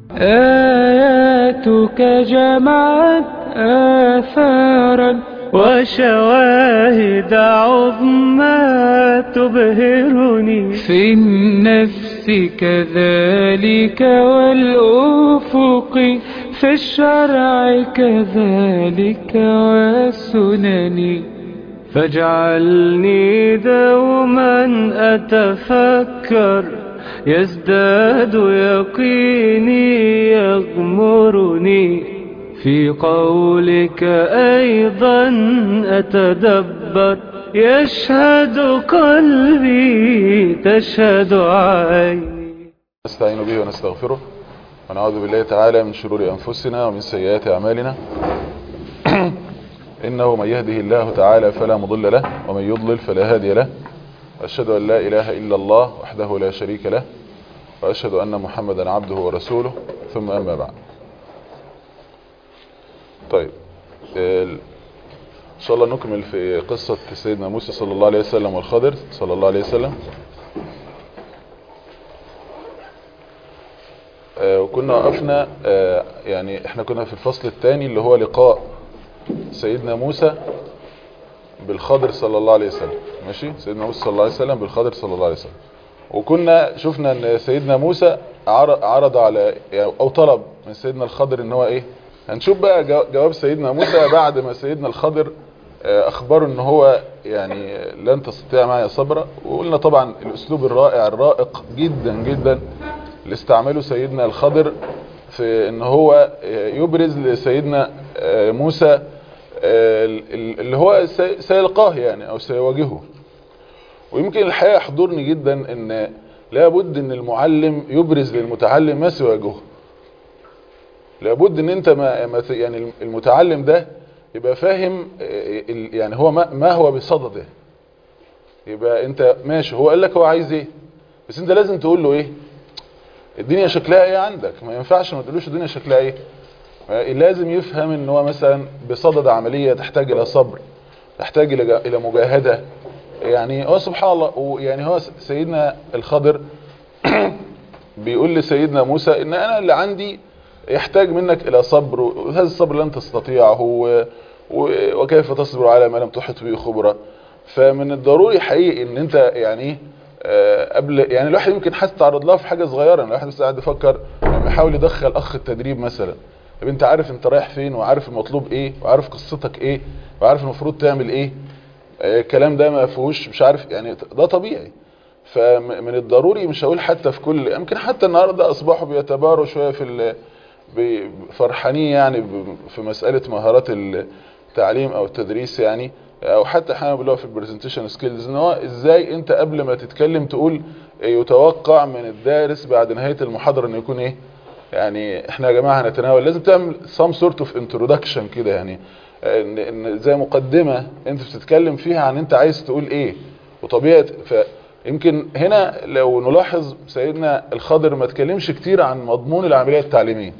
آياتك جمعت آثارا وشواهد عظمى تبهرني في النفس كذلك والأفق في الشرع كذلك والسنن فاجعلني دوما أتفكر يزداد يقيني يغمرني في قولك أيضا أتدبر يشهد قلبي تشهد عيني نستعين به ونستغفره ونعوذ بالله تعالى من شرور أنفسنا ومن سيئات أعمالنا إنه من يهده الله تعالى فلا مضل له ومن يضلل فلا هادي له أشهد أن لا إله إلا الله وحده لا شريك له وأشهد أن محمدا عبده ورسوله ثم أما بعد طيب إن شاء الله نكمل في قصة سيدنا موسى صلى الله عليه وسلم والخضر صلى الله عليه وسلم وكنا وقفنا يعني احنا كنا في الفصل الثاني اللي هو لقاء سيدنا موسى بالخضر صلى الله عليه وسلم ماشي سيدنا موسى صلى الله عليه وسلم بالخضر صلى الله عليه وسلم وكنا شفنا ان سيدنا موسى عرض على او طلب من سيدنا الخضر ان هو ايه هنشوف بقى جواب سيدنا موسى بعد ما سيدنا الخضر اخبره ان هو يعني لن تستطيع معي صبرا وقلنا طبعا الاسلوب الرائع الرائق جدا جدا اللي استعمله سيدنا الخضر في ان هو يبرز لسيدنا موسى اللي هو سيلقاه يعني او سيواجهه ويمكن الحقيقة يحضرني جدا ان لابد ان المعلم يبرز للمتعلم ما سيواجهه لابد ان انت ما يعني المتعلم ده يبقى فاهم يعني هو ما, ما هو بصدده يبقى انت ماشي هو قال لك هو عايز ايه بس انت لازم تقول له ايه الدنيا شكلها ايه عندك ما ينفعش ما تقولوش الدنيا شكلها ايه لازم يفهم ان هو مثلا بصدد عملية تحتاج الى صبر تحتاج الى مجاهدة يعني هو سبحان الله يعني هو سيدنا الخضر بيقول لسيدنا موسى ان انا اللي عندي يحتاج منك الى صبر وهذا الصبر لن تستطيعه وكيف تصبر على ما لم تحط به خبرة فمن الضروري حقيقي ان انت يعني قبل يعني الواحد يمكن حاسس تعرض لها في حاجة صغيرة الواحد بس قاعد يفكر لما يحاول يدخل اخ التدريب مثلا طب انت عارف انت رايح فين وعارف المطلوب ايه وعارف قصتك ايه وعارف المفروض تعمل ايه الكلام ده ما فيهوش مش عارف يعني ده طبيعي فمن الضروري مش هقول حتى في كل يمكن حتى النهارده اصبحوا بيتباروا شويه في فرحانين يعني في مساله مهارات التعليم او التدريس يعني او حتى احيانا بيقولوا في البرزنتيشن سكيلز ان هو ازاي انت قبل ما تتكلم تقول يتوقع من الدارس بعد نهايه المحاضره انه يكون ايه يعني احنا يا جماعه هنتناول لازم تعمل some sort of introduction كده يعني ان, إن زي مقدمة انت بتتكلم فيها عن انت عايز تقول ايه وطبيعة فيمكن هنا لو نلاحظ سيدنا الخضر ما تكلمش كتير عن مضمون العملية التعليمية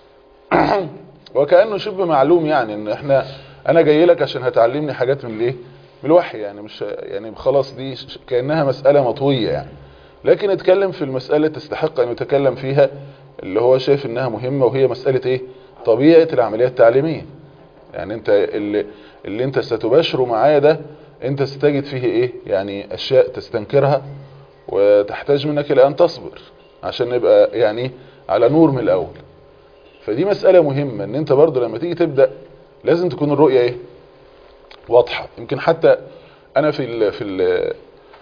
وكأنه شبه معلوم يعني ان احنا انا جاي لك عشان هتعلمني حاجات من الايه من الوحي يعني مش يعني خلاص دي كأنها مسألة مطوية يعني لكن اتكلم في المسألة تستحق ان يتكلم فيها اللي هو شايف انها مهمة وهي مسألة ايه طبيعة العملية التعليمية يعني انت اللي, اللي انت ستباشره معايا ده انت ستجد فيه ايه يعني اشياء تستنكرها وتحتاج منك الى ان تصبر عشان نبقى يعني على نور من الاول فدي مسألة مهمة ان انت برضو لما تيجي تبدأ لازم تكون الرؤية ايه واضحة يمكن حتى انا في ال في ال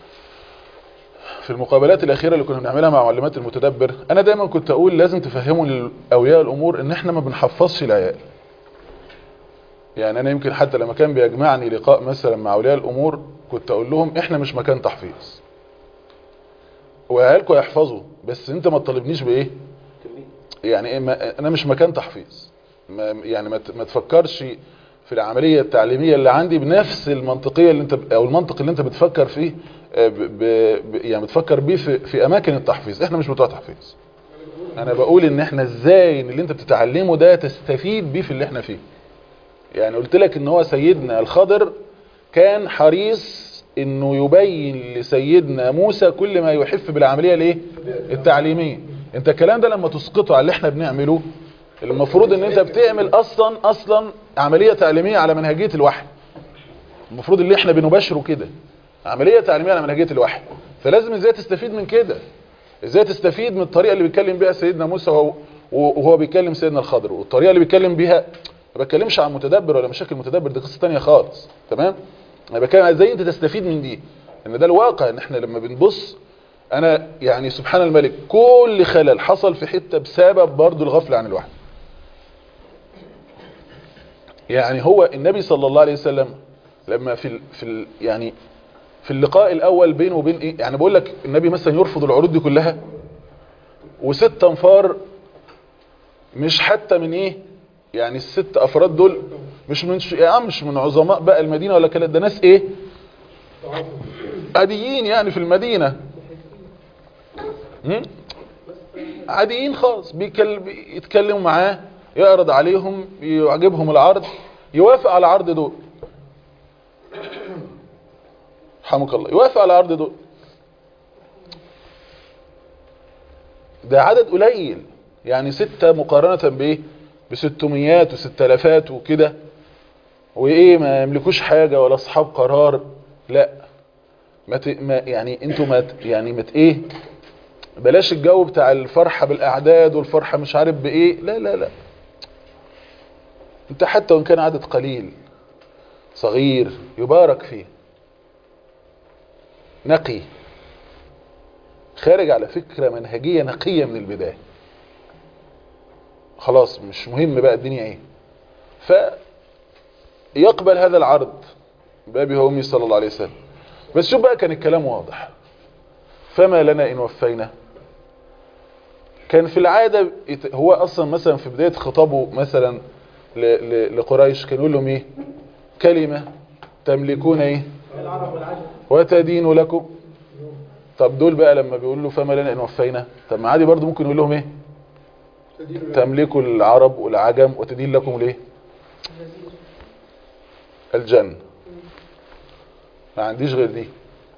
في المقابلات الاخيرة اللي كنا بنعملها مع معلمات المتدبر انا دايما كنت اقول لازم تفهموا لاولياء الامور ان احنا ما بنحفظش العيال يعني انا يمكن حتى لما كان بيجمعني لقاء مثلا مع اولياء الامور كنت اقول لهم احنا مش مكان تحفيظ وعيالكم يحفظوا بس انت ما تطالبنيش بايه يعني انا مش مكان تحفيظ ما يعني ما تفكرش في العملية التعليمية اللي عندي بنفس المنطقية اللي انت او المنطق اللي انت بتفكر فيه ب ب يعني بتفكر بيه في, في اماكن التحفيظ احنا مش بتوع تحفيظ انا بقول ان احنا ازاي ان اللي انت بتتعلمه ده تستفيد بيه في اللي احنا فيه يعني قلت لك ان هو سيدنا الخضر كان حريص انه يبين لسيدنا موسى كل ما يحف بالعملية الايه التعليمية انت الكلام ده لما تسقطه على اللي احنا بنعمله المفروض ان انت بتعمل اصلا اصلا عملية تعليمية على منهجية الوحي المفروض اللي احنا بنباشره كده عملية تعليمية على منهجية الوحي فلازم ازاي تستفيد من كده ازاي تستفيد من الطريقة اللي بيتكلم بيها سيدنا موسى وهو, وهو بيكلم سيدنا الخضر والطريقة اللي بيتكلم بيها ما بتكلمش عن متدبر ولا مشاكل متدبر دي قصة تانية خالص تمام انا بتكلم ازاي انت تستفيد من دي ان ده الواقع ان احنا لما بنبص انا يعني سبحان الملك كل خلل حصل في حتة بسبب برضو الغفلة عن الوحي يعني هو النبي صلى الله عليه وسلم لما في ال في ال يعني في اللقاء الاول بينه وبين ايه يعني بقول لك النبي مثلا يرفض العروض دي كلها وست انفار مش حتى من ايه يعني الست افراد دول مش من ش... يا عم مش من عظماء بقى المدينه ولا كده ده ناس ايه عاديين يعني في المدينه هم؟ عاديين خالص بيكل... بيتكلموا معاه يعرض عليهم يعجبهم العرض يوافق على العرض دول رحمك الله يوافق على العرض دول ده عدد قليل يعني ستة مقارنة بايه بستميات وستلافات وكده وايه ما يملكوش حاجة ولا اصحاب قرار لا ما, ت... ما يعني انتوا ما ت... يعني ما ت... ايه بلاش الجو بتاع الفرحة بالاعداد والفرحة مش عارف بايه لا لا لا انت حتى وان كان عدد قليل صغير يبارك فيه نقي خارج على فكرة منهجية نقية من البداية خلاص مش مهم بقى الدنيا ايه فيقبل هذا العرض بابي وامي صلى الله عليه وسلم بس شوف بقى كان الكلام واضح فما لنا ان وفينا كان في العادة هو اصلا مثلا في بداية خطابه مثلا لقريش كان يقول لهم ايه كلمة تملكون ايه وتدين لكم طب دول بقى لما بيقول له فما لنا ان وفينا طب ما عادي برضو ممكن يقول لهم ايه تملكوا العرب والعجم وتدين لكم ليه الجنة ما عنديش غير دي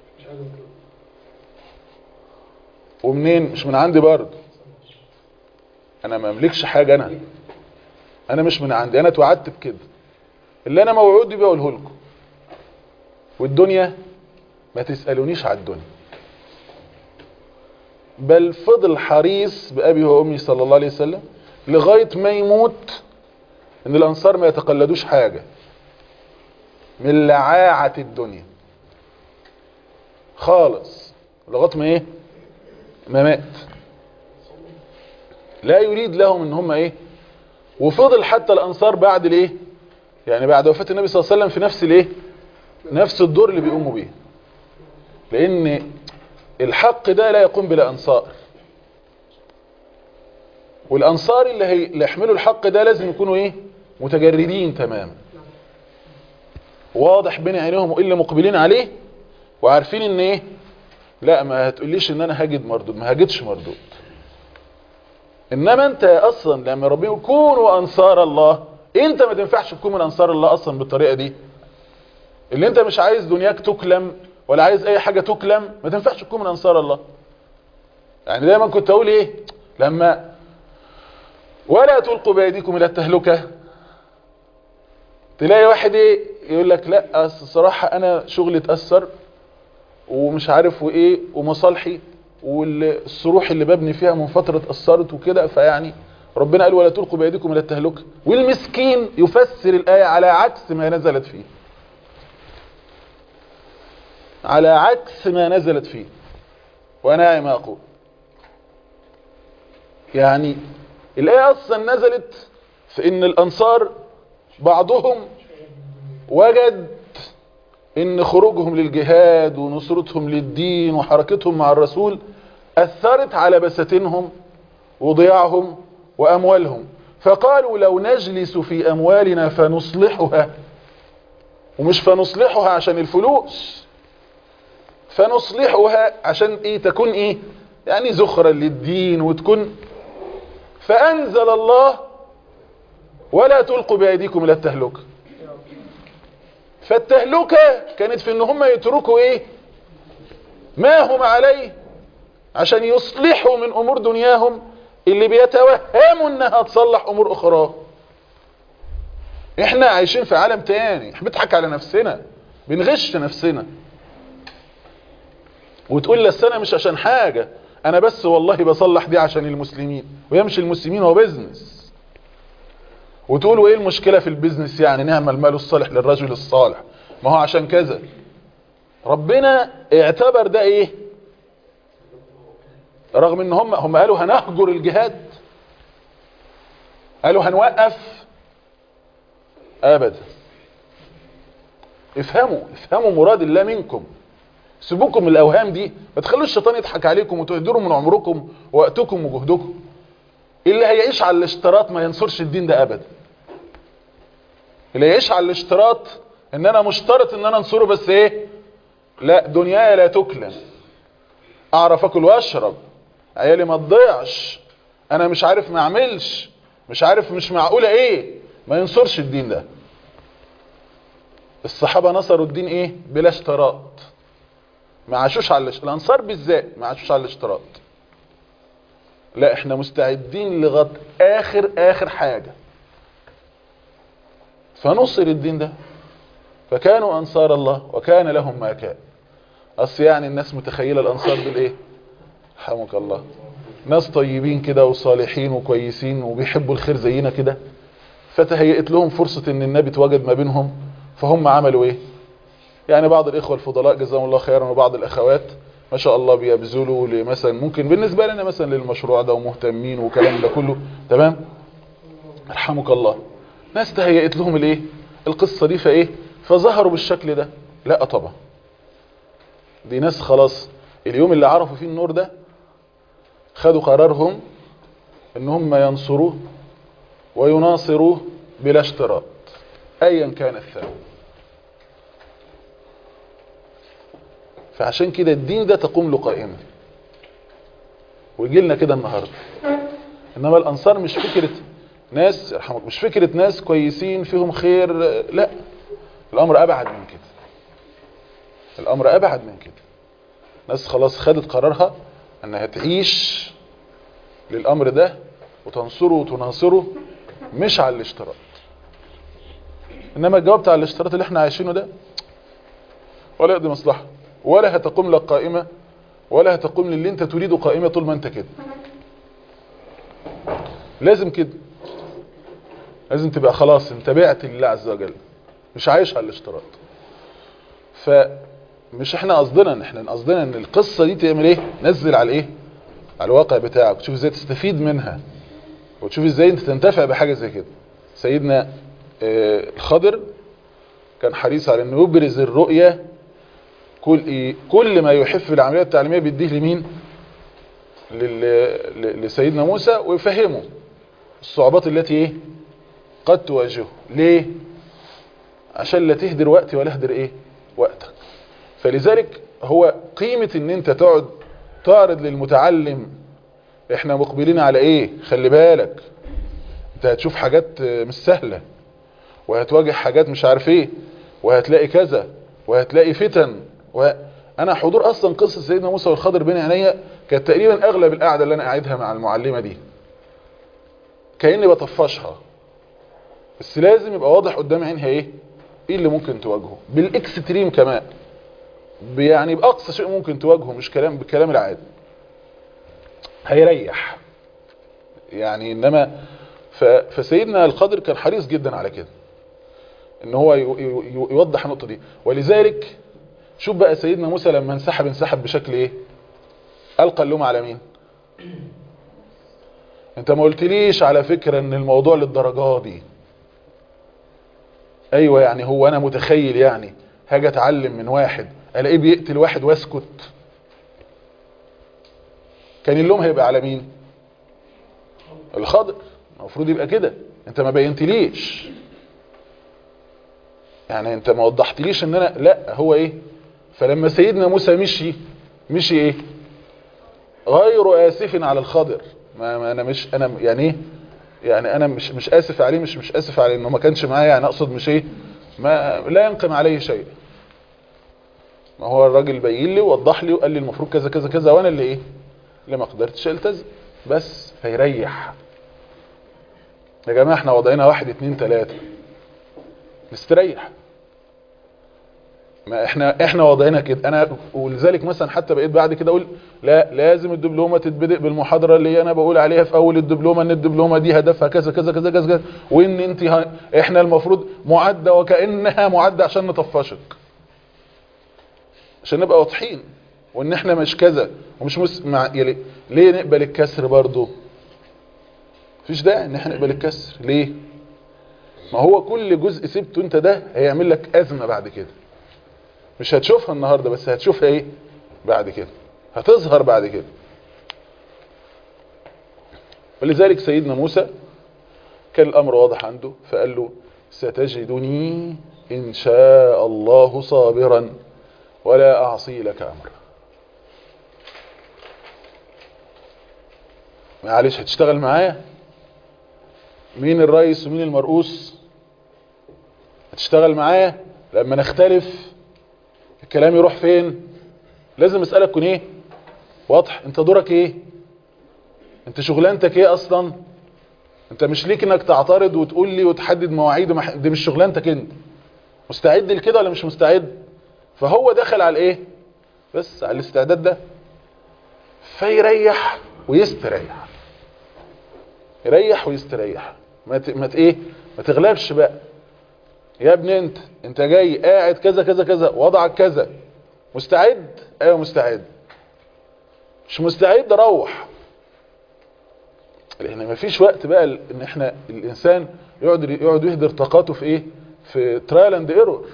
ومنين مش من عندي برضو انا ما املكش حاجة انا انا مش من عندي انا اتوعدت بكده اللي انا موعود بيه بقوله لكم والدنيا ما تسألونيش على الدنيا بل فضل حريص بأبي وأمي صلى الله عليه وسلم لغاية ما يموت ان الانصار ما يتقلدوش حاجة من لعاعة الدنيا خالص لغاية ما ايه ما مات لا يريد لهم ان هم ايه وفضل حتى الانصار بعد الايه يعني بعد وفاة النبي صلى الله عليه وسلم في نفس الايه نفس الدور اللي بيقوموا بيه لان الحق ده لا يقوم بلا انصار والانصار اللي, هي... اللي يحملوا الحق ده لازم يكونوا ايه متجردين تماما واضح بين عينيهم وايه اللي مقبلين عليه وعارفين ان ايه لا ما هتقوليش ان انا هجد مردود ما هجدش مردود انما انت اصلا لما ربنا يقول كونوا انصار الله انت ما تنفعش تكون من انصار الله اصلا بالطريقه دي اللي انت مش عايز دنياك تكلم ولا عايز اي حاجه تكلم ما تنفعش تكون من انصار الله يعني دايما كنت اقول ايه لما ولا تلقوا بايديكم الى التهلكه تلاقي واحد ايه يقول لك لا الصراحه انا شغلي اتاثر ومش عارف وايه ومصالحي والصروح اللي ببني فيها من فتره اتاثرت وكده فيعني ربنا قال ولا تلقوا بايديكم الى التهلكه والمسكين يفسر الايه على عكس ما نزلت فيه على عكس ما نزلت فيه وانا ما اقول يعني الايه اصلا نزلت في ان الانصار بعضهم وجد ان خروجهم للجهاد ونصرتهم للدين وحركتهم مع الرسول اثرت على بساتينهم وضياعهم واموالهم فقالوا لو نجلس في اموالنا فنصلحها ومش فنصلحها عشان الفلوس فنصلحها عشان ايه تكون ايه يعني زخرا للدين وتكون فانزل الله ولا تلقوا بايديكم الى التهلكه فالتهلكه كانت في ان هم يتركوا ايه ما هم عليه عشان يصلحوا من امور دنياهم اللي بيتوهموا انها تصلح امور اخرى احنا عايشين في عالم تاني احنا بنضحك على نفسنا بنغش نفسنا وتقول لي انا مش عشان حاجة انا بس والله بصلح دي عشان المسلمين ويمشي المسلمين هو بيزنس وتقولوا ايه المشكلة في البيزنس يعني نعم المال الصالح للرجل الصالح ما هو عشان كذا ربنا اعتبر ده ايه رغم ان هم هم قالوا هنهجر الجهاد قالوا هنوقف ابدا افهموا افهموا مراد الله منكم سيبوكم من الاوهام دي ما تخلوش الشيطان يضحك عليكم وتهدروا من عمركم ووقتكم وجهدكم اللي هيعيش على الاشتراط ما ينصرش الدين ده ابدا اللي يعيش على الاشتراط ان انا مشترط ان انا انصره بس ايه لا دنياي لا تكلم اعرف اكل واشرب عيالي ما تضيعش انا مش عارف ما اعملش مش عارف مش معقولة ايه ما ينصرش الدين ده الصحابة نصروا الدين ايه بلا اشتراط ما عاشوش على الاشتراط الانصار بالذات ما عاشوش على الاشتراط لا احنا مستعدين لغايه اخر اخر حاجة فنصر الدين ده فكانوا انصار الله وكان لهم ما كان اصل يعني الناس متخيلة الانصار دول ايه حمك الله ناس طيبين كده وصالحين وكويسين وبيحبوا الخير زينا كده فتهيئت لهم فرصة ان النبي اتواجد ما بينهم فهم عملوا ايه يعني بعض الاخوة الفضلاء جزاهم الله خيرا وبعض الاخوات ما شاء الله بيبذلوا لمثلا ممكن بالنسبة لنا مثلا للمشروع ده ومهتمين وكلام ده كله تمام ارحمك الله ناس تهيئت لهم الايه القصة دي فايه فظهروا بالشكل ده لا طبعا دي ناس خلاص اليوم اللي عرفوا فيه النور ده خدوا قرارهم ان هم ينصروه ويناصروه بلا اشتراط ايا كان الثمن فعشان كده الدين ده تقوم له قائمة ويجي لنا كده النهاردة انما الانصار مش فكرة ناس يرحمك مش فكرة ناس كويسين فيهم خير لا الامر ابعد من كده الامر ابعد من كده ناس خلاص خدت قرارها انها تعيش للامر ده وتنصره وتناصره مش على الاشتراط انما الجواب بتاع الاشتراط اللي احنا عايشينه ده ولا يقضي مصلحة ولا هتقوم لك قائمة ولا هتقوم للي انت تريده قائمة طول ما انت كده لازم كده لازم تبقى خلاص انت بعت لله عز وجل مش عايش على الاشتراط فمش احنا قصدنا ان احنا قصدنا ان القصة دي تعمل ايه نزل على ايه على الواقع بتاعك تشوف ازاي تستفيد منها وتشوف ازاي انت تنتفع بحاجة زي كده سيدنا آه الخضر كان حريص على انه يبرز الرؤية كل إيه كل ما يحف العملية التعليمية بيديه لمين لسيدنا موسى ويفهمه الصعوبات التي ايه قد تواجهه ليه عشان لا تهدر وقتي ولا اهدر ايه وقتك فلذلك هو قيمة ان انت تقعد تعرض للمتعلم احنا مقبلين على ايه خلي بالك انت هتشوف حاجات مش سهلة وهتواجه حاجات مش عارف ايه وهتلاقي كذا وهتلاقي فتن وانا حضور اصلا قصة سيدنا موسى والخضر بين عينيا كانت تقريبا اغلب القعدة اللي انا قاعدها مع المعلمة دي كأني بطفشها بس لازم يبقى واضح قدام عينها ايه ايه اللي ممكن تواجهه بالاكستريم كمان يعني باقصى شيء ممكن تواجهه مش كلام بالكلام العادي هيريح يعني انما فسيدنا الخضر كان حريص جدا على كده ان هو يوضح النقطة دي ولذلك شوف بقى سيدنا موسى لما انسحب انسحب بشكل ايه القى اللوم على مين انت ما قلتليش على فكرة ان الموضوع للدرجة دي ايوه يعني هو انا متخيل يعني هاجي اتعلم من واحد الاقيه بيقتل واحد واسكت كان اللوم هيبقى على مين الخضر المفروض يبقى كده انت ما بينتليش يعني انت ما وضحتليش ان انا لا هو ايه فلما سيدنا موسى مشي مشي ايه غير اسف على الخضر ما, ما انا مش انا يعني ايه يعني انا مش مش اسف عليه مش مش اسف عليه انه ما كانش معايا يعني اقصد مش ايه ما لا ينقم عليه شيء ما هو الراجل بين لي ووضح لي وقال لي المفروض كذا كذا كذا وانا اللي ايه اللي ما قدرتش التزم بس هيريح يا جماعة احنا وضعنا واحد اتنين تلاتة نستريح ما احنا احنا وضعنا كده انا ولذلك مثلا حتى بقيت بعد كده اقول لا لازم الدبلومه تتبدأ بالمحاضره اللي انا بقول عليها في اول الدبلومه ان الدبلومه دي هدفها كذا كذا كذا كذا, كذا وان انت ه... احنا المفروض معده وكانها معده عشان نطفشك عشان نبقى واضحين وان احنا مش كذا ومش مس... مع... يلي... ليه نقبل الكسر برضه مفيش داعي ان احنا نقبل الكسر ليه ما هو كل جزء سبته انت ده هيعمل لك ازمه بعد كده مش هتشوفها النهاردة بس هتشوفها ايه بعد كده هتظهر بعد كده ولذلك سيدنا موسى كان الامر واضح عنده فقال له ستجدني ان شاء الله صابرا ولا اعصي لك امرا معلش هتشتغل معايا مين الرئيس ومين المرؤوس هتشتغل معايا لما نختلف الكلام يروح فين لازم اسألك كن ايه واضح انت دورك ايه انت شغلانتك ايه اصلا انت مش ليك انك تعترض وتقول لي وتحدد مواعيد ومح... دي مش شغلانتك انت مستعد لكده ولا مش مستعد فهو دخل على الايه بس على الاستعداد ده فيريح ويستريح يريح ويستريح ما ت... ما ت... ايه ما تغلبش بقى يا ابني انت انت جاي قاعد كذا كذا كذا وضعك كذا مستعد ايوه مستعد مش مستعد روح لان مفيش وقت بقى ان احنا الانسان يقعد يقعد يهدر طاقاته في ايه في ترايل اند ايرور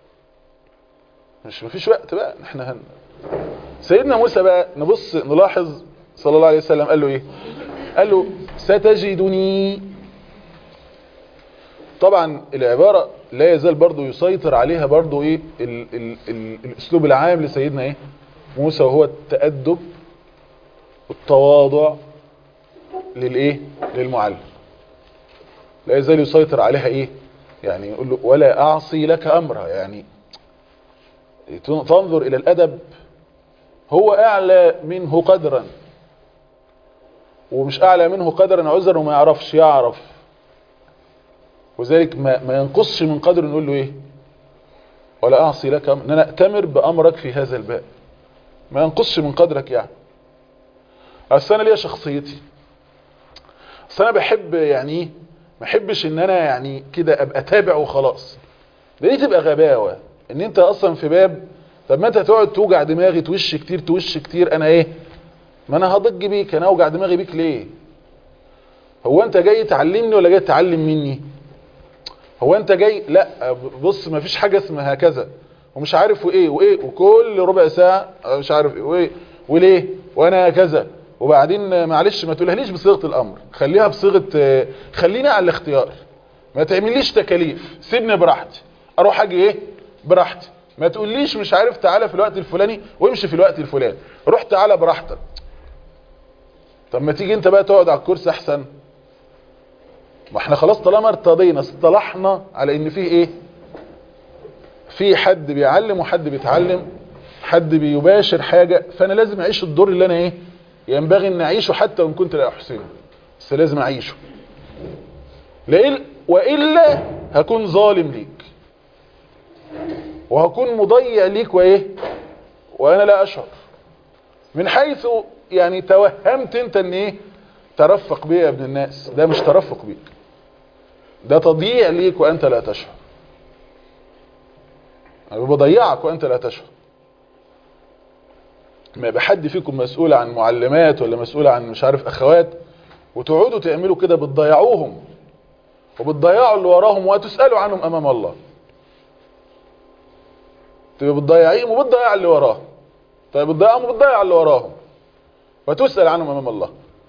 مش مفيش وقت بقى احنا هن... سيدنا موسى بقى نبص نلاحظ صلى الله عليه وسلم قال له ايه قال له ستجدني طبعا العبارة لا يزال برضو يسيطر عليها برضو ايه ال ال ال الاسلوب العام لسيدنا ايه موسى وهو التأدب والتواضع للايه للمعلم لا يزال يسيطر عليها ايه يعني يقول له ولا اعصي لك امرا يعني تنظر الى الادب هو اعلى منه قدرا ومش اعلى منه قدرا عذرا وما يعرفش يعرف وذلك ما, ما ينقصش من قدر نقول له ايه ولا اعصي لك ان انا اتمر بامرك في هذا الباب ما ينقصش من قدرك يعني اصل انا ليا شخصيتي اصل انا بحب يعني ايه ما احبش ان انا يعني كده ابقى تابع وخلاص دي تبقى غباوه ان انت اصلا في باب طب ما انت تقعد توجع دماغي توش كتير توش كتير انا ايه ما انا هضج بيك انا اوجع دماغي بيك ليه هو انت جاي تعلمني ولا جاي تتعلم مني هو انت جاي لا بص ما فيش حاجة اسمها هكذا ومش عارف وايه وايه وكل ربع ساعة مش عارف ايه وايه وليه وانا كذا وبعدين معلش ما تقولهاليش بصيغة الامر خليها بصيغة خلينا على الاختيار ما تعمليش تكاليف سيبني براحتي اروح اجي ايه براحتي ما تقوليش مش عارف تعالى في الوقت الفلاني وامشي في الوقت الفلاني روح تعالى براحتك طب ما تيجي انت بقى تقعد على الكرسي احسن ما احنا خلاص طالما ارتضينا اصطلحنا على ان فيه ايه في حد بيعلم وحد بيتعلم حد بيباشر حاجة فانا لازم اعيش الدور اللي انا ايه ينبغي ان اعيشه حتى وان كنت لا احسنه بس لازم اعيشه لإل وإلا هكون ظالم ليك وهكون مضيع ليك وايه وانا لا اشعر من حيث يعني توهمت انت ان ايه ترفق بي يا ابن الناس ده مش ترفق بيك ده تضييع ليك وانت لا تشعر انا بضيعك وانت لا تشعر ما يبقى حد فيكم مسؤول عن معلمات ولا مسؤول عن مش عارف اخوات وتقعدوا تعملوا كده بتضيعوهم وبتضيعوا اللي وراهم وتسألوا عنهم امام الله تبقى بتضيعيهم وبتضيع اللي وراهم طيب بتضيعهم وبتضيع اللي وراهم وتسأل عنهم امام الله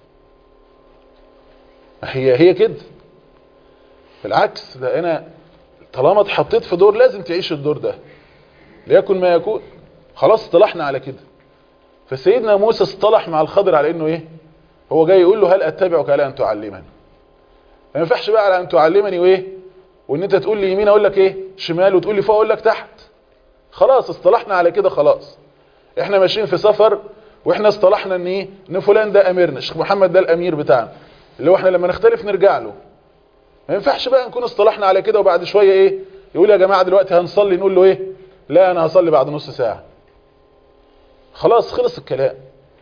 هي هي كده بالعكس ده انا طالما اتحطيت في دور لازم تعيش الدور ده ليكن ما يكون خلاص اصطلحنا على كده فسيدنا موسى اصطلح مع الخضر على انه ايه هو جاي يقول له هل اتبعك على ان تعلمني ما ينفعش بقى على ان تعلمني وايه وان انت تقول لي يمين اقول لك ايه شمال وتقول لي فوق اقول لك تحت خلاص اصطلحنا على كده خلاص احنا ماشيين في سفر واحنا اصطلحنا ان ايه ان فلان ده اميرنا الشيخ محمد ده الامير بتاعنا اللي هو احنا لما نختلف نرجع له ما ينفعش بقى نكون اصطلحنا على كده وبعد شويه ايه يقول يا جماعه دلوقتي هنصلي نقول له ايه لا انا هصلي بعد نص ساعه خلاص خلص الكلام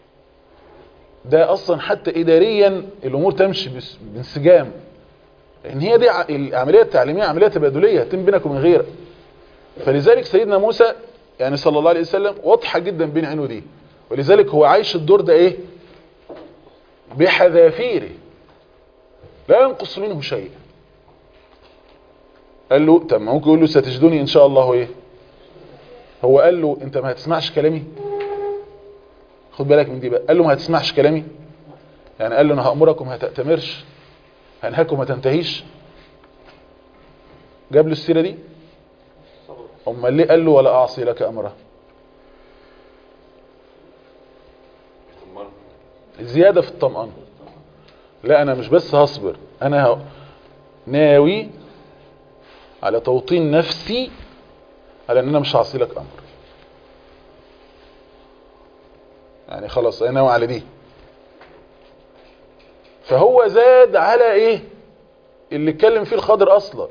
ده اصلا حتى اداريا الامور تمشي بس- بانسجام لان هي دي ع- العمليه التعليميه عمليه تبادليه هتتم بينك وبين غيرك فلذلك سيدنا موسى يعني صلى الله عليه وسلم واضحه جدا بين عينه دي ولذلك هو عايش الدور ده ايه بحذافيره لا ينقص منه شيء قال له طب ما ممكن يقول له ستجدني ان شاء الله ايه هو قال له انت ما هتسمعش كلامي خد بالك من دي بقى قال له ما هتسمعش كلامي يعني قال له انا هامركم ما تأتمرش هنهاكم ما تنتهيش جاب له السيره دي امال ليه قال له ولا اعصي لك امره زياده في الطمأنة لا انا مش بس هصبر انا ه- ناوي على توطين نفسي على ان انا مش هعصي لك امر يعني خلاص انا ناوي على دي فهو زاد على ايه اللي اتكلم فيه الخضر اصلا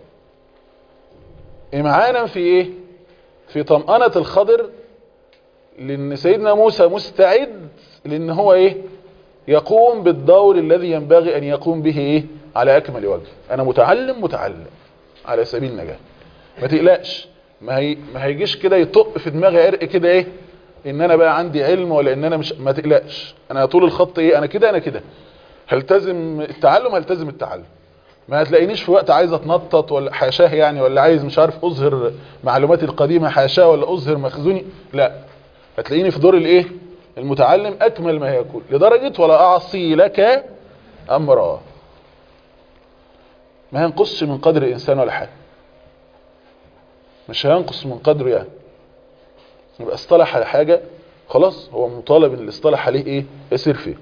امعانا في ايه في طمأنة الخضر لان سيدنا موسى مستعد لان هو ايه يقوم بالدور الذي ينبغي ان يقوم به ايه على اكمل وجه انا متعلم متعلم على سبيل النجاة ما تقلقش ما هي ما هيجيش كده يطق في دماغي عرق كده ايه ان انا بقى عندي علم ولا ان انا مش ما تقلقش انا طول الخط ايه انا كده انا كده هلتزم التعلم هلتزم التعلم ما هتلاقينيش في وقت عايز اتنطط ولا حاشاه يعني ولا عايز مش عارف اظهر معلوماتي القديمه حاشاه ولا اظهر مخزوني لا هتلاقيني في دور الايه المتعلم اكمل ما يكون لدرجه ولا اعصي لك امرا ما ينقصش من قدر الانسان ولا حاجه مش هينقص من قدره يعني يبقى اصطلح على حاجه خلاص هو مطالب ان اللي اصطلح عليه ايه يسير فيه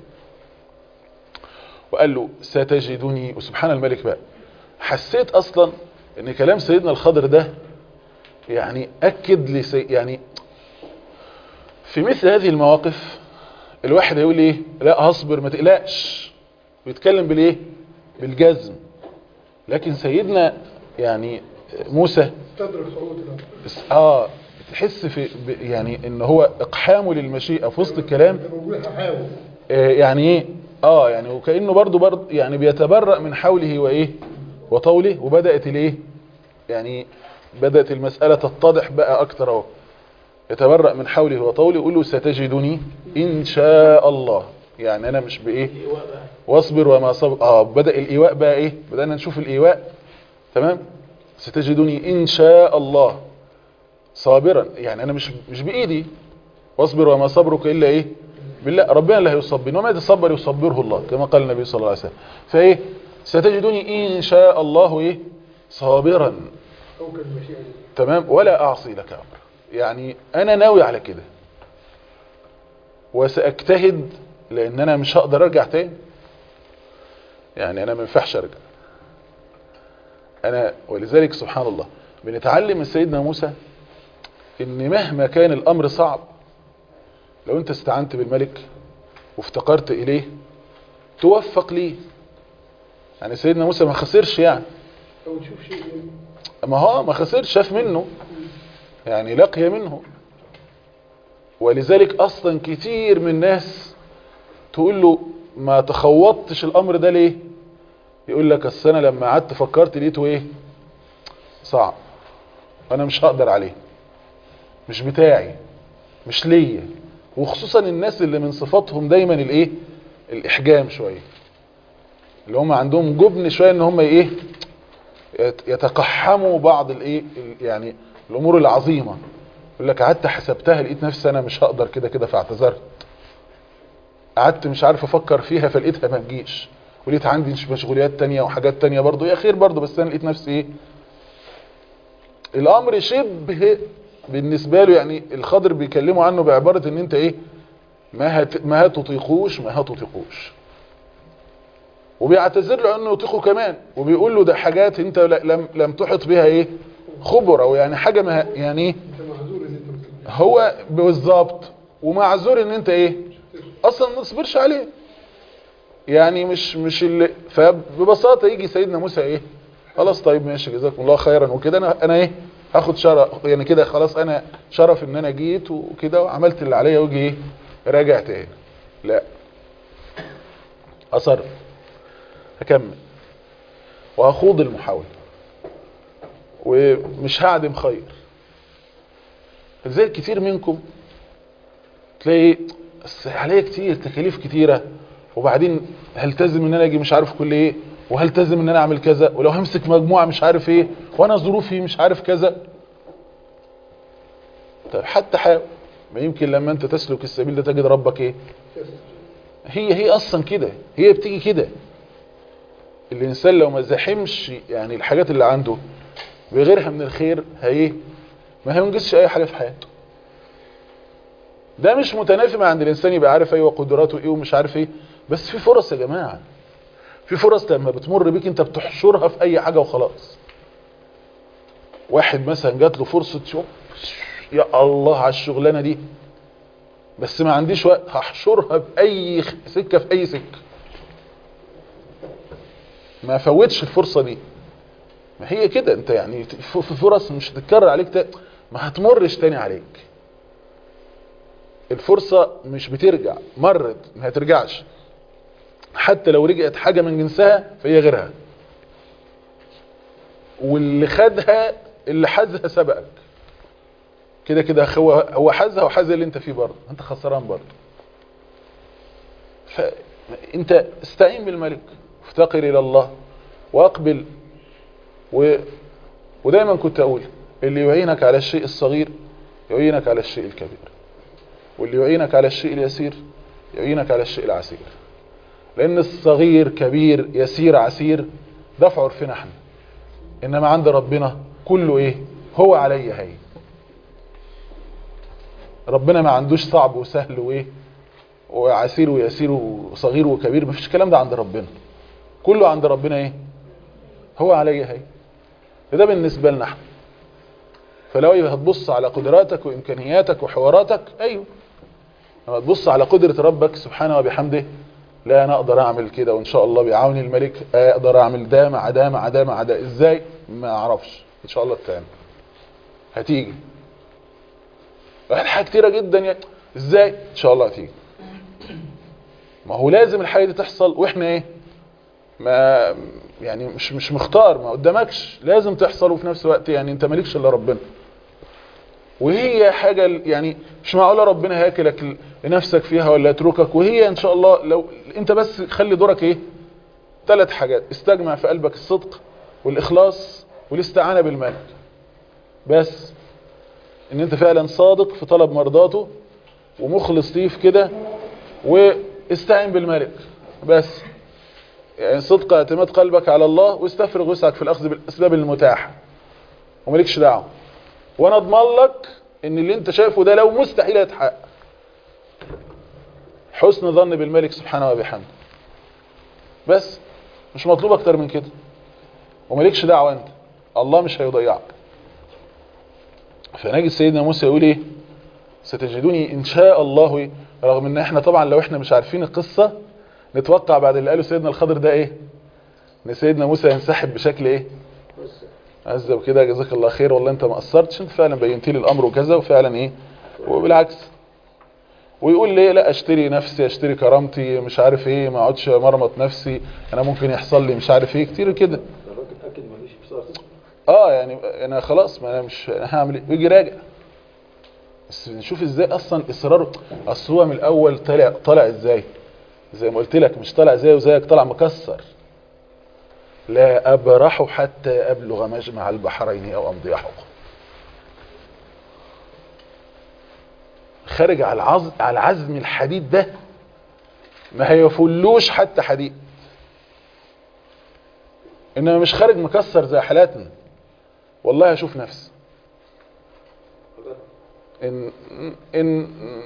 وقال له ستجدني وسبحان الملك بقى حسيت اصلا ان كلام سيدنا الخضر ده يعني اكد لي سي يعني في مثل هذه المواقف الواحد يقول ايه لا هصبر ما تقلقش ويتكلم بالايه بالجزم لكن سيدنا يعني موسى تدرك صعود الأمر بس اه تحس في ب- يعني ان هو اقحامه للمشيئه في وسط الكلام انت بقول هحاول آه، يعني ايه اه يعني وكانه برضو برضو يعني بيتبرأ من حوله وايه وطوله وبدات الايه يعني بدات المساله تتضح بقى اكتر اهو يتبرأ من حوله وطوله يقول له ستجدني ان شاء الله يعني انا مش بايه واصبر وما صبر اه بدا الايواء بقى ايه بدانا نشوف الايواء تمام ستجدني ان شاء الله صابرا يعني انا مش مش بايدي واصبر وما صبرك الا ايه بالله ربنا اللي هيصبر وما يتصبر يصبره الله كما قال النبي صلى الله عليه وسلم فايه ستجدني ان شاء الله ايه صابرا او كالمشيئة دي. تمام ولا اعصي لك امر يعني انا ناوي على كده وساجتهد لان انا مش هقدر ارجع تاني يعني انا ما ينفعش ارجع انا ولذلك سبحان الله بنتعلم من سيدنا موسى ان مهما كان الامر صعب لو انت استعنت بالملك وافتقرت اليه توفق ليه يعني سيدنا موسى ما خسرش يعني او تشوف شيء ما هو ما خسرش شاف منه يعني لقي منه ولذلك اصلا كتير من الناس تقول له ما تخوضتش الامر ده ليه يقول لك اصل انا لما قعدت فكرت لقيته ايه صعب انا مش هقدر عليه مش بتاعي مش ليا وخصوصا الناس اللي من صفاتهم دايما الايه الاحجام شويه اللي هم عندهم جبن شويه ان هم ايه يت- يتقحموا بعض الايه ال- يعني الامور العظيمه يقول لك قعدت حسبتها لقيت نفسي انا مش هقدر كده كده فاعتذرت قعدت مش عارف افكر فيها فلقيتها ما تجيش ولقيت عندي مش مشغوليات تانية وحاجات تانية برضو يا خير برضو بس انا لقيت نفسي ايه الامر شبه بالنسبة له يعني الخضر بيكلموا عنه بعبارة ان انت ايه ما هت ما هتطيقوش ما هتطيقوش وبيعتذر له انه يطيقه كمان وبيقول له ده حاجات انت ل- لم لم تحط بها ايه خبر او يعني حاجه ما يعني ايه انت معذور ان انت مسلم هو بالظبط ومعذور ان انت ايه مش هتقدر. اصلا ما تصبرش عليه يعني مش مش اللي فببساطه يجي سيدنا موسى ايه خلاص طيب ماشي جزاكم الله خيرا وكده انا انا ايه هاخد شرف يعني كده خلاص انا شرف ان انا جيت وكده وعملت اللي عليا واجي ايه راجع تاني لا اصرف هكمل وهخوض المحاولة ومش هعدم خير زي كتير منكم تلاقي بس عليا كتير تكاليف كتيرة وبعدين هلتزم ان انا اجي مش عارف كل ايه وهلتزم ان انا اعمل كذا ولو همسك مجموعة مش عارف ايه وانا ظروفي مش عارف كذا طب حتى حاول ما يمكن لما انت تسلك السبيل ده تجد ربك ايه هي هي اصلا كده هي بتيجي كده الانسان لو ما زحمش يعني الحاجات اللي عنده بغيرها من الخير هي ما هينجزش اي حاجه في حياته ده مش متنافي مع عند الانسان يبقى عارف ايه وقدراته ايه ومش عارف ايه بس في فرص يا جماعه في فرص لما بتمر بيك انت بتحشرها في اي حاجه وخلاص واحد مثلا جات له فرصه شوف يا الله على الشغلانه دي بس ما عنديش وقت هحشرها باي سكه في اي سكه ما فوتش الفرصة دي ما هي كده انت يعني في فرص مش هتتكرر عليك تا... ما هتمرش تاني عليك الفرصة مش بترجع مرت ما هترجعش حتى لو رجعت حاجة من جنسها فهي غيرها واللي خدها اللي حازها سبقك كده كده هو هو حازها وحاز اللي انت فيه برضه انت خسران برضه فانت استعين بالملك افتقر الى الله واقبل و... ودايما كنت اقول اللي يعينك على الشيء الصغير يعينك على الشيء الكبير واللي يعينك على الشيء اليسير يعينك على الشيء العسير لان الصغير كبير يسير عسير ده في عرفنا احنا انما عند ربنا كله ايه هو علي هي ربنا ما عندوش صعب وسهل وايه وعسير ويسير وصغير وكبير مفيش الكلام ده عند ربنا كله عند ربنا ايه هو علي هي ده بالنسبة لنا احنا فلو يبقى هتبص على قدراتك وامكانياتك وحواراتك ايوه لما تبص على قدرة ربك سبحانه وبحمده لا انا اقدر اعمل كده وان شاء الله بعون الملك اقدر اعمل ده مع ده مع ده مع ده ازاي ما اعرفش ان شاء الله التاني هتيجي واحد حاجة كتيرة جدا يعني ازاي ان شاء الله هتيجي ما هو لازم الحاجة دي تحصل واحنا ايه ما يعني مش مش مختار ما قدامكش لازم تحصل وفي نفس الوقت يعني انت مالكش الا ربنا وهي حاجة يعني مش معقوله ربنا هياكلك لنفسك فيها ولا يتركك وهي ان شاء الله لو انت بس خلي دورك ايه ثلاث حاجات استجمع في قلبك الصدق والاخلاص والاستعانة بالملك بس ان انت فعلا صادق في طلب مرضاته ومخلص ليه في كده واستعين بالملك بس يعني صدق اعتماد قلبك على الله واستفرغ وسعك في الاخذ بالاسباب المتاحه ومالكش دعوه وانا اضمن لك ان اللي انت شايفه ده لو مستحيل يتحقق حسن ظن بالملك سبحانه وبحمده بس مش مطلوب اكتر من كده ومالكش دعوه انت الله مش هيضيعك فنجد سيدنا موسى يقول ايه ستجدوني ان شاء الله رغم ان احنا طبعا لو احنا مش عارفين القصه نتوقع بعد اللي قاله سيدنا الخضر ده ايه ان سيدنا موسى ينسحب بشكل ايه عز وكده جزاك الله خير والله انت ما قصرتش انت فعلا بينت لي الامر وكذا وفعلا ايه وبالعكس ويقول لي لا اشتري نفسي اشتري كرامتي مش عارف ايه ما اقعدش مرمط نفسي انا ممكن يحصل لي مش عارف ايه كتير كده اه يعني انا خلاص ما انا مش انا هعمل ايه ويجي راجع بس نشوف ازاي اصلا اصراره اصل هو من الاول طلع طلع ازاي زي ما قلت لك مش طالع زي وزيك طالع مكسر لا أبرح حتى أبلغ مجمع البحرين أو أمضي حقا خارج على العزم, على العزم الحديد ده ما هيفلوش حتى حديد إنما مش خارج مكسر زي حالاتنا والله هشوف نفسي إن, إن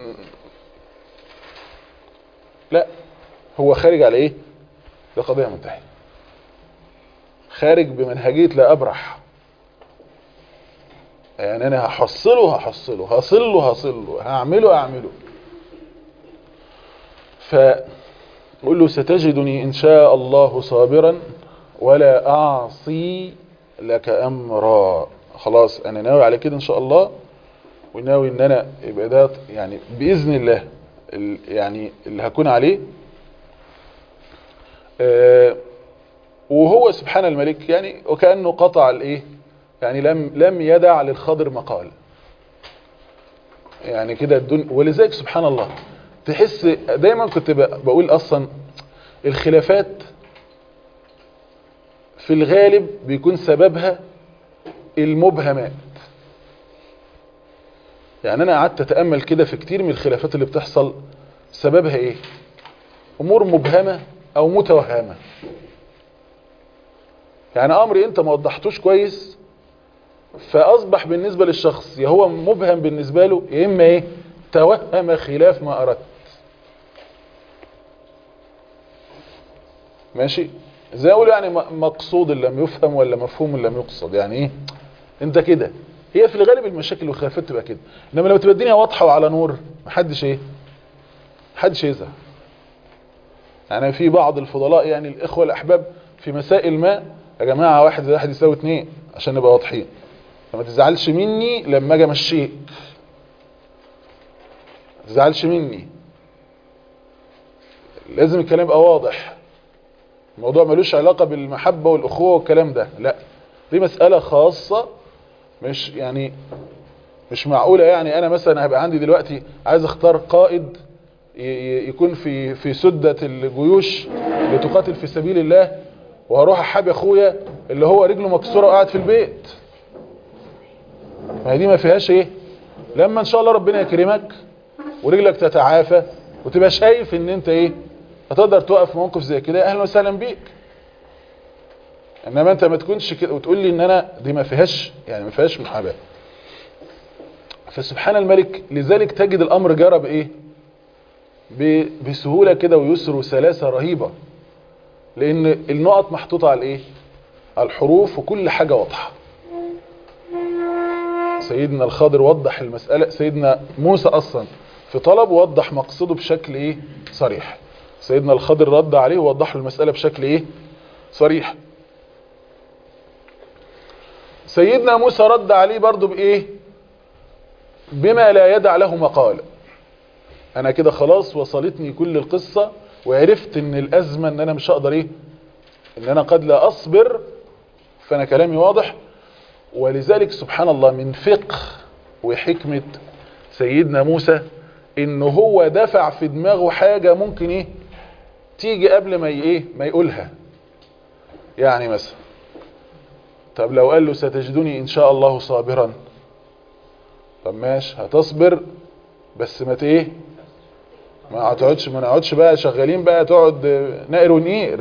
لا هو خارج على ايه ده قضية منتهية خارج بمنهجية لا ابرح يعني انا هحصله هحصله هصله هصله هعمله هعمله فقل له ستجدني إن شاء الله صابرا ولا أعصي لك أمرا خلاص أنا ناوي على كده إن شاء الله وناوي إن أنا يبقى ده يعني بإذن الله ال- يعني اللي هكون عليه آه، وهو سبحان الملك يعني وكأنه قطع الايه يعني لم لم يدع للخضر مقال يعني كده الدنيا ولذلك سبحان الله تحس دايما كنت ب- بقول اصلا الخلافات في الغالب بيكون سببها المبهمات يعني انا قعدت اتامل كده في كتير من الخلافات اللي بتحصل سببها ايه امور مبهمه او متوهمه يعني امر انت ما وضحتوش كويس فاصبح بالنسبه للشخص يا هو مبهم بالنسبه له يا اما ايه توهم خلاف ما اردت ماشي زي اقول يعني م- مقصود لم يفهم ولا مفهوم لم يقصد يعني ايه انت كده هي في الغالب المشاكل والخلافات تبقى كده انما لو تبقى الدنيا واضحه وعلى نور محدش ايه محدش يزعل يعني في بعض الفضلاء يعني الاخوه الاحباب في مسائل ما يا جماعه واحد زائد واحد يساوي اتنين عشان نبقى واضحين فما تزعلش مني لما اجي امشيك ما تزعلش مني لازم الكلام يبقى واضح الموضوع ملوش علاقة بالمحبة والأخوة والكلام ده لا دي مسألة خاصة مش يعني مش معقولة يعني أنا مثلا هبقى عندي دلوقتي عايز اختار قائد ي- ي- يكون في في سدة الجيوش لتقاتل في سبيل الله وهروح احب اخويا اللي هو رجله مكسورة وقاعد في البيت ما هي دي ما فيهاش ايه لما ان شاء الله ربنا يكرمك ورجلك تتعافى وتبقى شايف ان انت ايه هتقدر تقف في موقف زي كده اهلا وسهلا بيك انما انت ما تكونش كده وتقول لي ان انا دي ما فيهاش يعني ما فيهاش محاباه فسبحان الملك لذلك تجد الامر جرى بايه ب- بسهوله كده ويسر وسلاسه رهيبه لان النقط محطوطه على الايه على الحروف وكل حاجه واضحه سيدنا الخضر وضح المسألة سيدنا موسى أصلا في طلب وضح مقصده بشكل إيه صريح سيدنا الخضر رد عليه ووضح له المسألة بشكل إيه صريح سيدنا موسى رد عليه برضو بإيه بما لا يدع له مقال أنا كده خلاص وصلتني كل القصة وعرفت إن الأزمة إن أنا مش هقدر إيه إن أنا قد لا أصبر فأنا كلامي واضح ولذلك سبحان الله من فقه وحكمة سيدنا موسى ان هو دفع في دماغه حاجة ممكن ايه تيجي قبل ما ي- ايه ما يقولها يعني مثلا طب لو قال له ستجدني ان شاء الله صابرا طب ماشي هتصبر بس ما ت- ايه ما هتقعدش ما نقعدش بقى شغالين بقى تقعد آه، نقر ونقر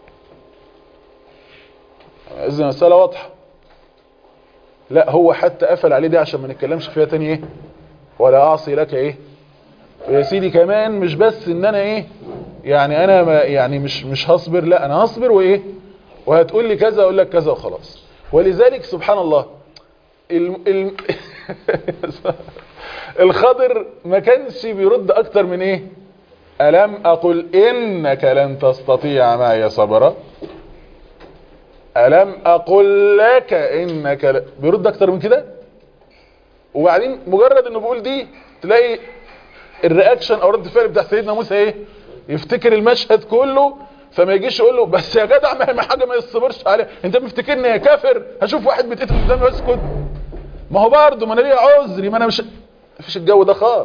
اذا المسألة واضحة لا هو حتى قفل عليه دي عشان ما نتكلمش فيها تاني ايه ولا اعصي لك ايه يا سيدي كمان مش بس ان انا ايه يعني انا ما يعني مش مش هصبر لا انا هصبر وايه وهتقول لي كذا اقول لك كذا وخلاص ولذلك سبحان الله الم الم الخضر ما كانش بيرد اكتر من ايه الم اقل انك لن تستطيع معي صبرا ألم أقل لك إنك ل... بيرد أكتر من كده وبعدين مجرد إنه بيقول دي تلاقي الرياكشن أو رد الفعل بتاع سيدنا موسى إيه يفتكر المشهد كله فما يجيش يقول له بس يا جدع ما ما حاجة ما يصبرش عليها أنت مفتكرني يا كافر هشوف واحد بيتقتل قدامي واسكت ما هو برضه ما أنا ليا عذري ما أنا مش مفيش الجو ده خالص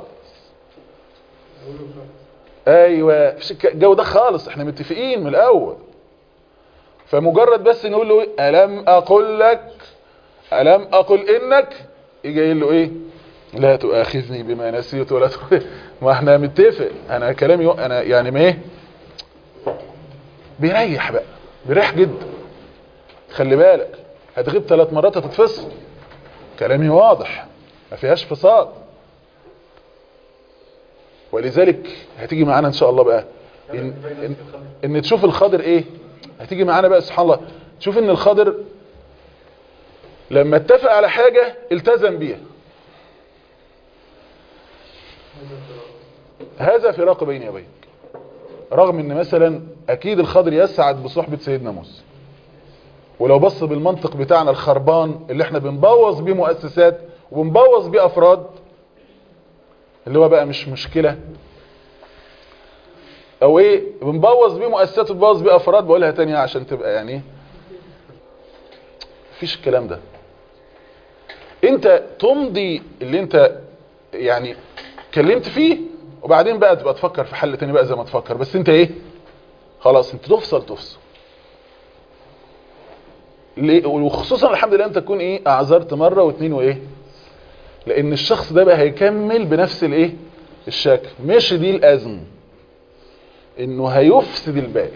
ايوه مفيش الجو ده خالص احنا متفقين من الاول فمجرد بس نقول له ايه ألم أقل لك ألم أقل إنك يجي يقول له إيه لا تؤاخذني بما نسيت ولا تؤاخذني ما احنا متفق أنا كلامي أنا يعني ما إيه بيريح بقى بيريح جدا خلي بالك هتغيب ثلاث مرات هتتفصل كلامي واضح ما فيهاش فصال ولذلك هتيجي معانا ان شاء الله بقى ان, إن, إن تشوف الخضر ايه هتيجي معانا بقى سبحان الله تشوف ان الخضر لما اتفق على حاجة التزم بيها هذا فراق بيني وبينك رغم ان مثلا اكيد الخضر يسعد بصحبة سيدنا موسى ولو بص بالمنطق بتاعنا الخربان اللي احنا بنبوظ بيه مؤسسات وبنبوظ بيه افراد اللي هو بقى مش مشكلة او ايه بنبوظ بيه مؤسسات وبنبوظ بيه افراد بقولها تانية عشان تبقى يعني ايه مفيش الكلام ده انت تمضي اللي انت يعني اتكلمت فيه وبعدين بقى تبقى تفكر في حل تاني بقى زي ما تفكر بس انت ايه خلاص انت تفصل تفصل ليه؟ وخصوصا الحمد لله انت تكون ايه اعذرت مرة واثنين وايه لان الشخص ده بقى هيكمل بنفس الايه الشكل مش دي الازمه انه هيفسد الباقي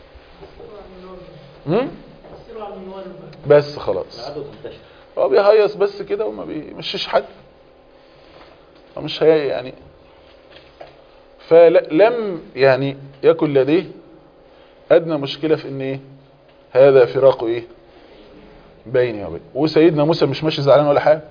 هم؟ بس خلاص العدوى تنتشر هو بيهيص بس كده وما بيمشيش حد هو مش هي يعني فلم يعني يكن لديه ادنى مشكلة في ان ايه هذا فراق ايه بيني وبين وسيدنا موسى مش ماشي زعلان ولا حاجه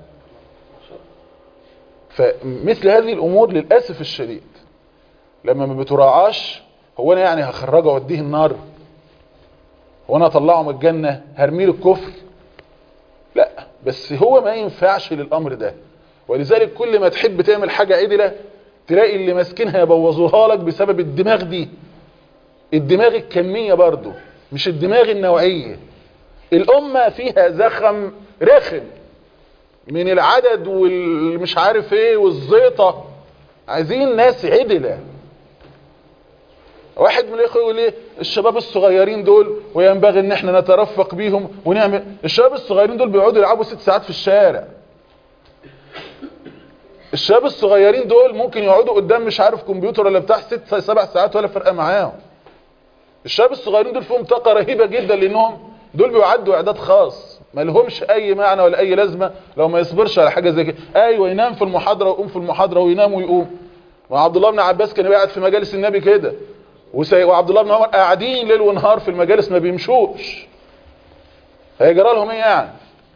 فمثل هذه الامور للاسف الشديد لما ما بتراعاش هو انا يعني هخرجه واديه النار هو انا اطلعه من الجنه هرميه الكفر لا بس هو ما ينفعش للامر ده ولذلك كل ما تحب تعمل حاجه عدله تلاقي اللي ماسكينها يبوظوها لك بسبب الدماغ دي الدماغ الكميه برضو مش الدماغ النوعيه الامه فيها زخم رخم من العدد والمش عارف ايه والزيطه عايزين ناس عدله واحد من الاخوه يقول ايه الشباب الصغيرين دول وينبغي ان احنا نترفق بيهم ونعمل الشباب الصغيرين دول بيقعدوا يلعبوا ست ساعات في الشارع الشباب الصغيرين دول ممكن يقعدوا قدام مش عارف كمبيوتر ولا بتاع ست سبع ساعات ولا فرقه معاهم الشباب الصغيرين دول فيهم طاقه رهيبه جدا لانهم دول بيعدوا اعداد خاص ما لهمش اي معنى ولا اي لازمه لو ما يصبرش على حاجه زي كده ايوه ينام في المحاضره ويقوم في المحاضره وينام ويقوم وعبد الله بن عباس كان قاعد في مجالس النبي كده وسي... وعبد الله بن عمر قاعدين ليل ونهار في المجالس ما بيمشوش هيجرى لهم ايه يعني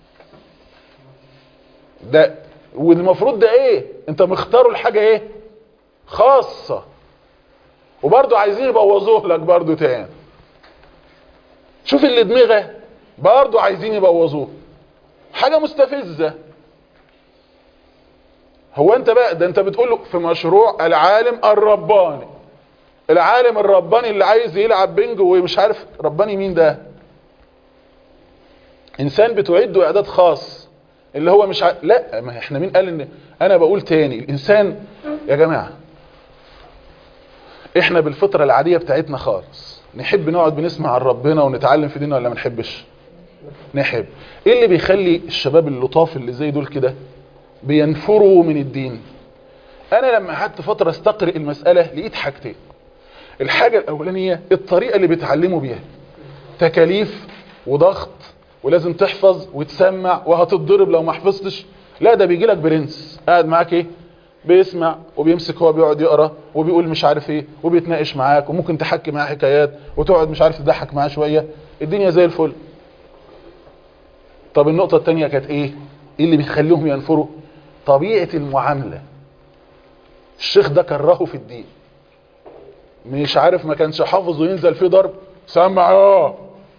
ده والمفروض ده ايه انت مختاروا الحاجه ايه خاصه وبرضه عايزين يبوظوه لك برضه تاني شوف اللي دماغه برضه عايزين يبوظوه حاجه مستفزه هو انت بقى ده انت بتقول له في مشروع العالم الرباني العالم الرباني اللي عايز يلعب بنج ومش عارف رباني مين ده انسان بتعده اعداد خاص اللي هو مش ع... لا ما احنا مين قال ان انا بقول تاني الانسان يا جماعه احنا بالفطره العاديه بتاعتنا خالص نحب نقعد بنسمع عن ربنا ونتعلم في ديننا ولا ما نحبش نحب ايه اللي بيخلي الشباب اللطاف اللي زي دول كده بينفروا من الدين انا لما قعدت فتره استقرئ المساله لقيت حاجتين الحاجه الاولانيه الطريقه اللي بيتعلموا بيها تكاليف وضغط ولازم تحفظ وتسمع وهتتضرب لو ما حفظتش لا ده بيجي لك برنس قاعد معاك ايه بيسمع وبيمسك هو بيقعد يقرا وبيقول مش عارف ايه وبيتناقش معاك وممكن تحكي معاه حكايات وتقعد مش عارف تضحك معاه شويه الدنيا زي الفل طب النقطه الثانيه كانت ايه ايه اللي بيخليهم ينفروا طبيعه المعامله الشيخ ده كرهه في الدين مش عارف ما كانش حافظ وينزل فيه ضرب سمع اه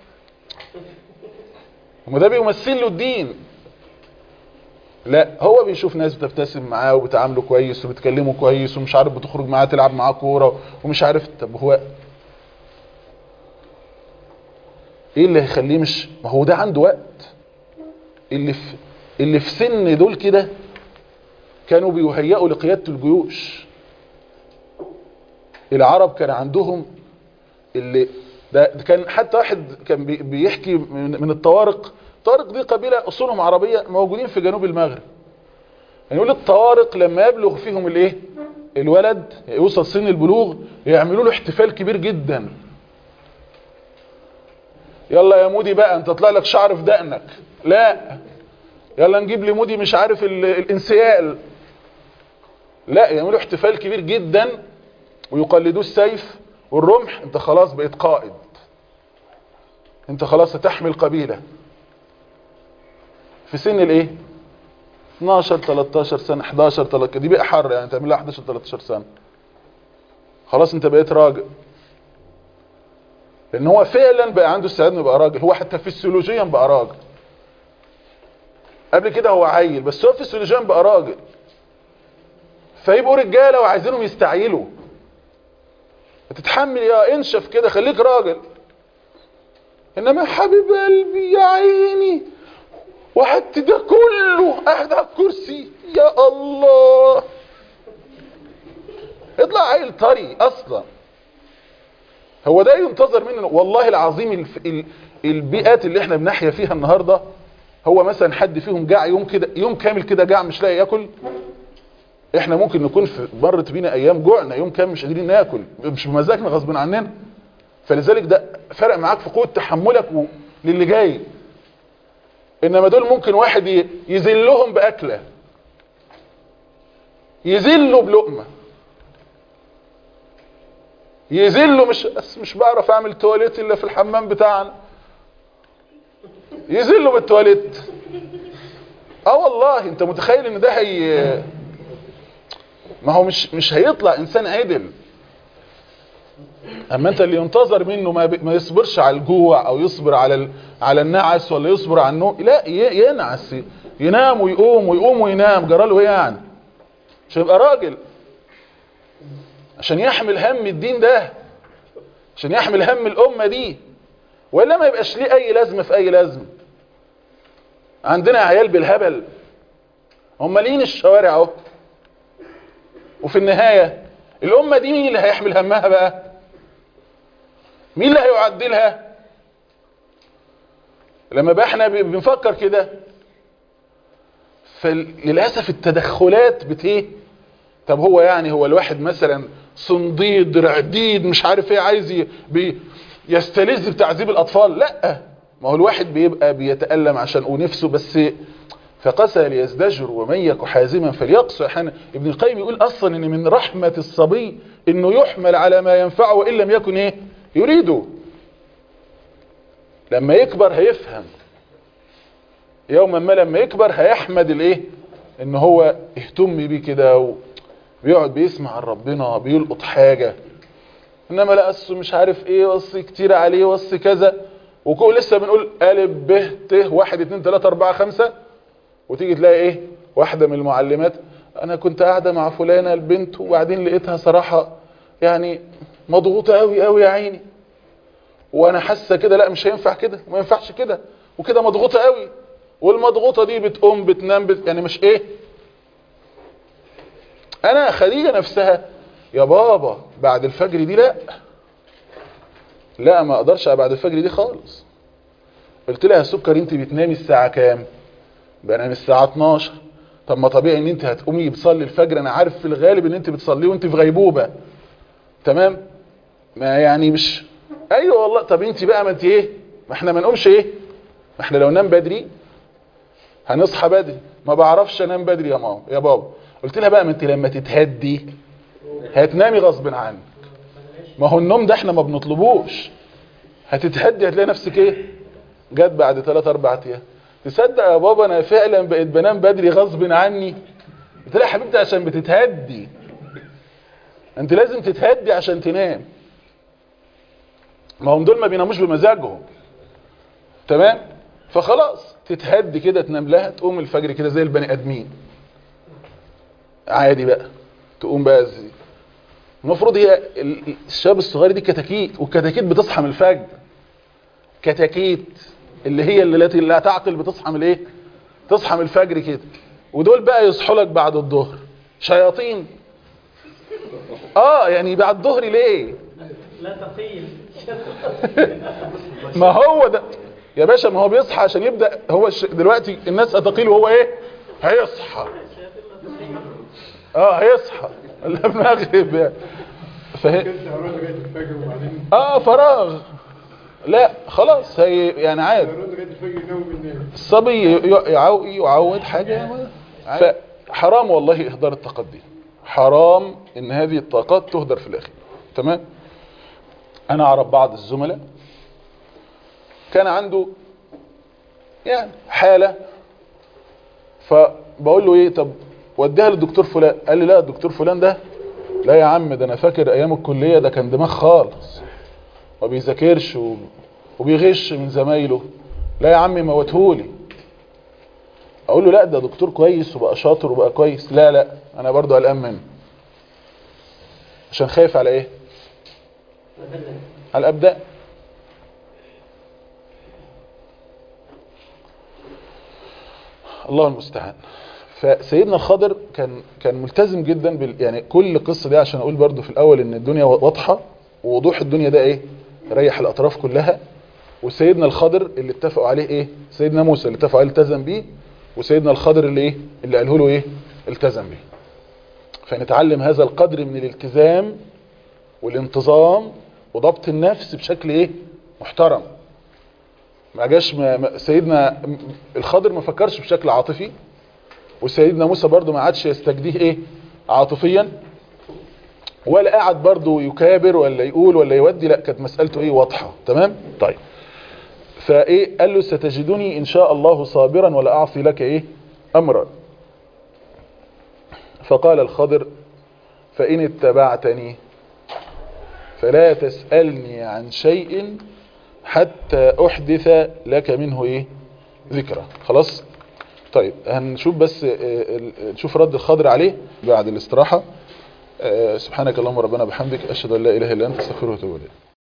وما ده بيمثل له الدين لا هو بيشوف ناس بتبتسم معاه وبتعامله كويس وبتكلمه كويس ومش عارف بتخرج معاه تلعب معاه كوره ومش عارف طب هو ايه اللي هيخليه مش ما هو ده عنده وقت اللي في اللي في سن دول كده كانوا بيهيئوا لقياده الجيوش العرب كان عندهم اللي ده كان حتى واحد كان بيحكي من الطوارق طارق دي قبيلة أصولهم عربية موجودين في جنوب المغرب يعني يقول الطوارق لما يبلغ فيهم الايه الولد يوصل سن البلوغ يعملوا له احتفال كبير جدا يلا يا مودي بقى انت طلع لك شعر في دقنك لا يلا نجيب لي مودي مش عارف الانسيال لا يعملوا احتفال كبير جدا ويقلدوه السيف والرمح انت خلاص بقيت قائد انت خلاص هتحمل قبيلة في سن الايه 12 13 سنة 11 13 دي بقى حر يعني تعمل لها 11 13 سنة خلاص انت بقيت راجل لان هو فعلا بقى عنده استعداد انه يبقى راجل هو حتى فسيولوجيا بقى راجل قبل كده هو عيل بس هو فسيولوجيا بقى راجل فيبقوا رجاله وعايزينهم يستعيلوا تتحمل يا انشف كده خليك راجل انما يا حبيب قلبي يا عيني وحتى ده كله قاعد على الكرسي يا الله اطلع عيل طري اصلا هو ده ينتظر منه والله العظيم الف... ال... البيئات اللي احنا بنحيا فيها النهارده هو مثلا حد فيهم جاع يوم كده يوم كامل كده جاع مش لاقي ياكل احنا ممكن نكون في مرت بينا ايام جوعنا يوم كامل مش قادرين ناكل مش بمزاجنا غصب عننا فلذلك ده فرق معاك في قوه تحملك و... للي جاي انما دول ممكن واحد ي... يذلهم باكله يذلوا بلقمه يذلوا مش بس مش بعرف اعمل تواليت الا في الحمام بتاعنا يذلوا بالتواليت اه والله انت متخيل ان ده هي ما هو مش مش هيطلع انسان عدل اما انت اللي ينتظر منه ما, ب... ما يصبرش على الجوع او يصبر على ال... على النعس ولا يصبر على النوم لا ي... ينعس ينام ويقوم ويقوم وينام جرى له ايه يعني عشان يبقى راجل عشان يحمل هم الدين ده عشان يحمل هم الامه دي والا ما يبقاش ليه اي لازمه في اي لازمه عندنا عيال بالهبل هم لين الشوارع اهو وفي النهايه الامه دي مين اللي هيحمل همها بقى مين اللي هيعدلها لما بقى احنا بنفكر كده فللاسف التدخلات بت ايه طب هو يعني هو الواحد مثلا صنديد رعديد مش عارف ايه عايز ي- بي يستلذ بتعذيب الاطفال لا ما هو الواحد بيبقى بيتألم عشان ونفسه بس فقسى ليزدجر ومن يك حازما فليقسى احيانا ابن القيم يقول اصلا ان من رحمة الصبي انه يحمل على ما ينفعه وان لم يكن ايه يريده لما يكبر هيفهم يوما ما لما يكبر هيحمد الايه ان هو اهتم بيه كده وبيقعد بيسمع عن ربنا بيلقط حاجة انما لا اصل مش عارف ايه وصي كتير عليه وصي كذا وكل لسه بنقول الف ب ت واحد اتنين تلاتة اربعة خمسة وتيجي تلاقي ايه واحدة من المعلمات انا كنت قاعدة مع فلانة البنت وبعدين لقيتها صراحة يعني مضغوطة قوي قوي يا عيني وانا حاسة كده لا مش هينفع كده وما ينفعش كده وكده مضغوطة قوي والمضغوطة دي بتقوم بتنام بت... يعني مش ايه انا خديجة نفسها يا بابا بعد الفجر دي لا لا ما اقدرش بعد الفجر دي خالص قلت لها يا سكر انت بتنامي الساعة كام بنام الساعة 12 طب ما طبيعي ان انت هتقومي بتصلي الفجر انا عارف في الغالب ان انت بتصليه وانت في غيبوبة تمام ما يعني مش ايوه والله طب انت بقى ما انت ايه ما احنا ما نقومش ايه ما احنا لو نام بدري هنصحى بدري ما بعرفش انام بدري يا ماما يا بابا قلت لها بقى ما انت لما تتهدي هتنامي غصب عنك ما هو النوم ده احنا ما بنطلبوش هتتهدي هتلاقي نفسك ايه جت بعد 3 4 ايام تصدق يا بابا انا فعلا بقيت بنام بدري غصب عني قلت لها يا حبيبتي عشان بتتهدي انت لازم تتهدي عشان تنام ما هم دول ما بيناموش بمزاجهم تمام فخلاص تتهدي كده تنام لها تقوم الفجر كده زي البني ادمين عادي بقى تقوم بقى زي المفروض هي ال- الشباب الصغير دي كتاكيت والكتاكيت بتصحى من الفجر كتاكيت اللي هي اللي التي لا تعقل بتصحى من الايه تصحى من الفجر كده ودول بقى يصحوا لك بعد الظهر شياطين اه يعني بعد الظهر ليه لا تقيل ما هو ده يا باشا ما هو بيصحى عشان يبدأ هو الش... دلوقتي الناس هتقيل وهو ايه هيصحى اه هيصحى المغرب يعني فهي كنت هروح لغايه الفجر وبعدين اه فراغ لا خلاص هي يعني عادي هروح لغايه الفجر ينام بالنام الصبي ي- يعو- يعود حاجة فحرام والله إهدار الطاقات دي حرام إن هذه الطاقات تهدر في الآخر تمام أنا أعرف بعض الزملاء كان عنده يعني حالة فبقول له إيه طب وديها للدكتور فلان قال لي لا الدكتور فلان ده لا يا عم ده أنا فاكر أيام الكلية ده كان دماغ خالص وبيذاكرش وب- وبيغش من زمايله لا يا عمي موتهولي اقول له لا ده دكتور كويس وبقى شاطر وبقى كويس لا لا انا برضو قلقان منه عشان خايف على ايه على الابدان الله المستعان فسيدنا الخضر كان كان ملتزم جدا بال يعني كل القصه دي عشان اقول برضو في الاول ان الدنيا واضحه ووضوح الدنيا ده ايه ريح الاطراف كلها وسيدنا الخضر اللي اتفقوا عليه ايه سيدنا موسى اللي اتفقوا عليه التزم بيه وسيدنا الخضر اللي ايه اللي قاله له ايه التزم بيه فنتعلم هذا القدر من الالتزام والانتظام وضبط النفس بشكل ايه محترم ما جاش ما ما- سيدنا م- الخضر ما فكرش بشكل عاطفي وسيدنا موسى برضو ما عادش يستجديه ايه عاطفيا ولا قاعد برضو يكابر ولا يقول ولا يودي لا كانت مسألته ايه واضحة تمام طيب فايه قال له ستجدني ان شاء الله صابرا ولا اعصي لك ايه امرا فقال الخضر فان اتبعتني فلا تسألني عن شيء حتى احدث لك منه ايه ذكرى خلاص طيب هنشوف بس آه، ال- نشوف رد الخضر عليه بعد الاستراحة آه، سبحانك اللهم ربنا بحمدك أشهد أن لا إله إلا أنت استغفرك وأتوب إليك